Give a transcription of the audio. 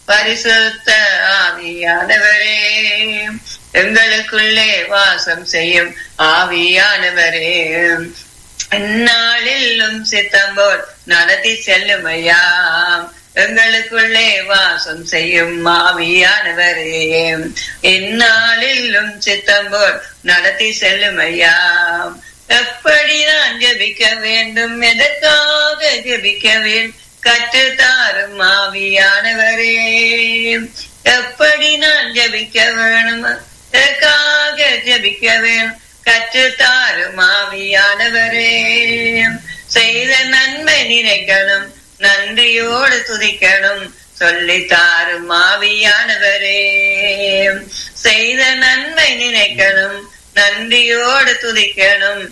பரிசுத்த ஆவியானவரே எங்களுக்குள்ளே வாசம் செய்யும் ஆவியானவரே இந்நாளிலும் சித்தம்போல் நடத்தி செல்லும் ஐயா எங்களுக்குள்ளே வாசம் செய்யும் ஆவியானவரே இந்நாளிலும் சித்தம்போல் நடத்தி செல்லும் ஐயா எப்படி நான் ஜெபிக்க வேண்டும் எதற்காக ஜெபிக்க வேண்டும் கற்று தாரும் ஆவியானவரே எப்படி நான் ஜெபிக்க வேணும் எதற்காக ஜெபிக்க வேணும் கற்று தாரும் ஆவியானவரே செய்த நன்மை நினைக்கணும் நன்றியோடு துதிக்கணும் சொல்லி தாரும் ஆவியானவரே செய்த நன்மை நினைக்கணும் நன்றியோடு துதிக்கணும்